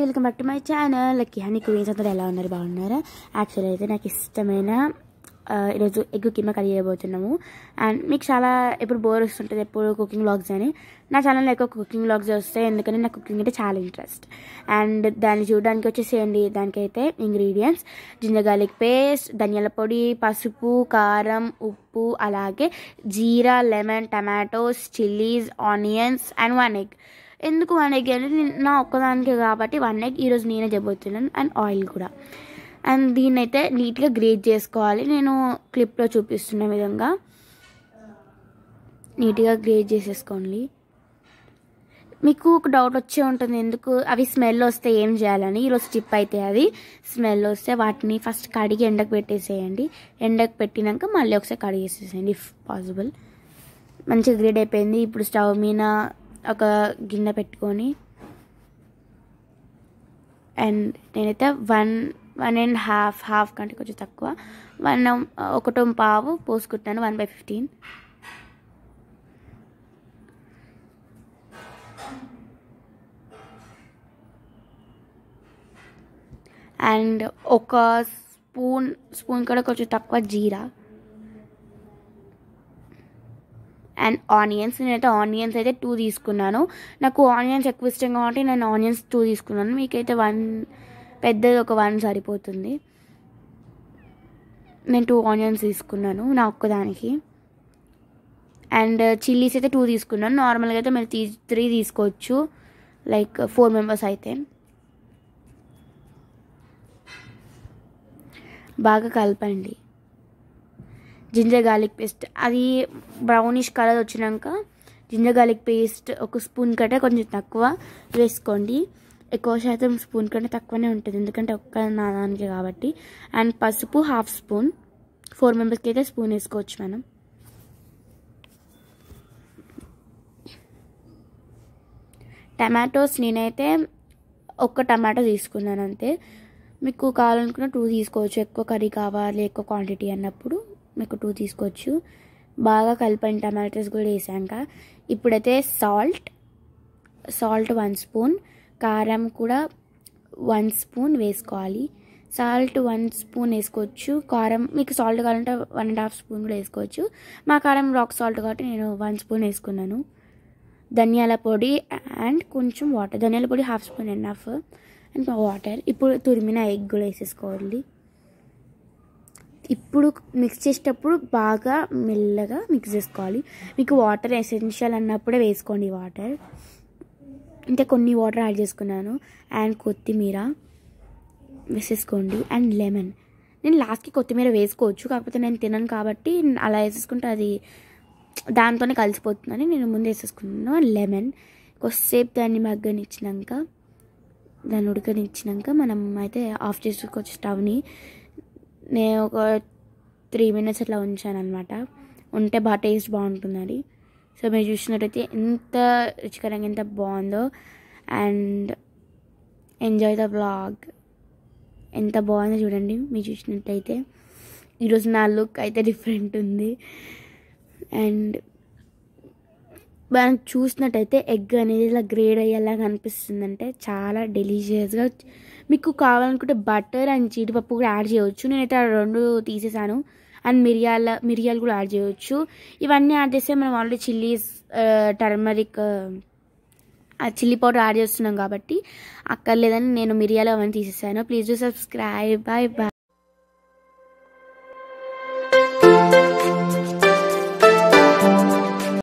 welcome back to my channel lucky honey queens అందరూ ఎలా ఉన్నారు బాగున్నారా యాక్చువల్ అయితే నాకు ఇష్టమైన ఆ, ఈరోజు ఎగ్ కిమ్మ కర్రీ చేయబోతున్నాము అండ్ మీకు చాలా ఎప్పుడు బోర్ వస్తుంటుంది ఎప్పుడు కుకింగ్ వ్లాగ్స్ అని నా ఛానల్లో ఎక్కువ కుకింగ్ వ్లాగ్స్ వస్తాయి ఎందుకంటే నాకు కుకింగ్ అంటే చాలా ఇంట్రెస్ట్ అండ్ దాన్ని చూడడానికి వచ్చేసేయండి దానికైతే ఇంగ్రీడియంట్స్ జింజర్ గార్లిక్ పేస్ట్ ధనియాల పొడి పసుపు కారం ఉప్పు అలాగే జీరా lemon tomatoes chillies onions and one egg ఎందుకు వన్ ఎగ్ అంటే నేను- నా ఒక్కదానికే కాబట్టి వన్ ఎగ్ ఈరోజు నేనే చెప్పబోతున్నాను అండ్ ఆయిల్ కూడా అండ్ దీన్ని అయితే నీట్గా గ్రేట్ చేసుకోవాలి నేను క్లిప్లో చూపిస్తున్న విధంగా నీట్గా గ్రేట్ చేసేసుకోండి మీకు ఒక డౌట్ వచ్చే ఉంటుంది ఎందుకు అవి స్మెల్ వస్తే ఏం చేయాలని ఈరోజు టిప్ అయితే అది స్మెల్ వస్తే వాటిని ఫస్ట్ కడిగి ఎండకు పెట్టేసేయండి ఎండకు పెట్టినాక మళ్ళీ ఒకసారి కడిగేసేసేయండి ఇఫ్ పాసిబుల్ మంచిగా గ్రేడ్ అయిపోయింది ఇప్పుడు స్టవ్ మీద ఒక గిన్నె పెట్టుకొని అండ్ నేనైతే one one and half half కంటే కొంచెం తక్కువ వన్ ఒకటో పావు పోసుకుంటున్నాను వన్ బై ఫిఫ్టీన్ అండ్ ఒక స్పూన్ స్పూన్ కూడా కొంచెం తక్కువ జీరా అండ్ ఆనియన్స్ నేనైతే ఆనియన్స్ అయితే టూ తీసుకున్నాను నాకు ఆనియన్స్ ఎక్కువ ఇష్టం కాబట్టి నేను ఆనియన్స్ టూ తీసుకున్నాను మీకైతే వన్ పెద్దది ఒక వన్ సరిపోతుంది నేను టూ ఆనియన్స్ తీసుకున్నాను నా ఒక్కదానికి అండ్ చిల్లీస్ అయితే టూ తీసుకున్నాను నార్మల్గా అయితే మీరు తీ త్రీ తీసుకోవచ్చు లైక్ ఫోర్ మెంబర్స్ అయితే బాగా కలపండి జింజర్ గార్లిక్ పేస్ట్ అది బ్రౌనిష్ కలర్ వచ్చినాక జింజర్ గార్లిక్ పేస్ట్ ఒక స్పూన్ కంటే కొంచెం తక్కువ వేసుకోండి ఎక్కువ శాతం స్పూన్ కంటే తక్కువనే ఉంటుంది ఎందుకంటే ఒక్క నాదానికి కాబట్టి అండ్ పసుపు హాఫ్ స్పూన్ ఫోర్ మెంబర్స్కి అయితే స్పూన్ వేసుకోవచ్చు మనం టమాటోస్ నేనైతే ఒక్క టమాటో తీసుకున్నాను అంతే మీకు కావాలనుకున్న టూ తీసుకోవచ్చు ఎక్కువ కర్రీ కావాలి ఎక్కువ క్వాంటిటీ అన్నప్పుడు మీకు టూ తీసుకోవచ్చు బాగా కలపండి టమాటోస్ కూడా వేసాక ఇప్పుడైతే సాల్ట్ సాల్ట్ వన్ స్పూన్ కారం కూడా వన్ స్పూన్ వేసుకోవాలి సాల్ట్ వన్ స్పూన్ వేసుకోవచ్చు కారం మీకు సాల్ట్ కావాలంటే వన్ అండ్ హాఫ్ స్పూన్ కూడా వేసుకోవచ్చు మా కారం రాక్ సాల్ట్ కాబట్టి నేను వన్ స్పూన్ వేసుకున్నాను ధనియాల పొడి అండ్ కొంచెం వాటర్ ధనియాల పొడి half spoon enough and water ఇప్పుడు తురిమిన ఎగ్ కూడా వేసేసుకోవాలి ఇప్పుడు మిక్స్ చేసేటప్పుడు బాగా మెల్లగా మిక్స్ చేసుకోవాలి మీకు వాటర్ ఎసెన్షియల్ అన్నప్పుడే వేసుకోండి వాటర్ ఇంకా కొన్ని వాటర్ యాడ్ చేసుకున్నాను అండ్ కొత్తిమీర వేసేసుకోండి అండ్ లెమన్ నేను లాస్ట్కి కొత్తిమీర వేసుకోవచ్చు కాకపోతే నేను తినను కాబట్టి అలా వేసేసుకుంటే అది దాంతోనే కలిసిపోతుందని నేను ముందు వేసేసుకున్నాను లెమన్ కొద్దిసేపు దాన్ని మగ్గనిచ్చినాక దాన్ని ఉడకనిచ్చినాక మనం అయితే ఆఫ్ చేసుకోవచ్చు స్టవ్ని నేను ఒక త్రీ మినిట్స్ అట్లా ఉంచాను అనమాట ఉంటే బాగా టేస్ట్ బాగుంటుందని సో మీరు చూసినట్టయితే ఎంత రుచికరంగా ఎంత బాగుందో అండ్ ఎంజాయ్ ద బ్లాగ్ ఎంత బాగుందో చూడండి మీరు చూసినట్టయితే ఈరోజు నా లుక్ అయితే డిఫరెంట్ ఉంది అండ్ మనం చూసినట్టయితే ఎగ్ అనేది ఇలా గ్రేడ్ అయ్యేలాగా అనిపిస్తుందంటే చాలా డెలిషియస్గా మీకు కావాలనుకుంటే బటర్ అండ్ జీడిపప్పు కూడా యాడ్ చేయవచ్చు నేనైతే ఆ రెండు తీసేసాను అండ్ మిరియాల మిరియాలు కూడా యాడ్ చేయవచ్చు ఇవన్నీ యాడ్ చేస్తే మనం already chillies turmeric uh chilli powder add చేస్తున్నాం కాబట్టి అక్కర్లేదని నేను మిరియాలు అవన్నీ తీసేసాను please do subscribe bye bye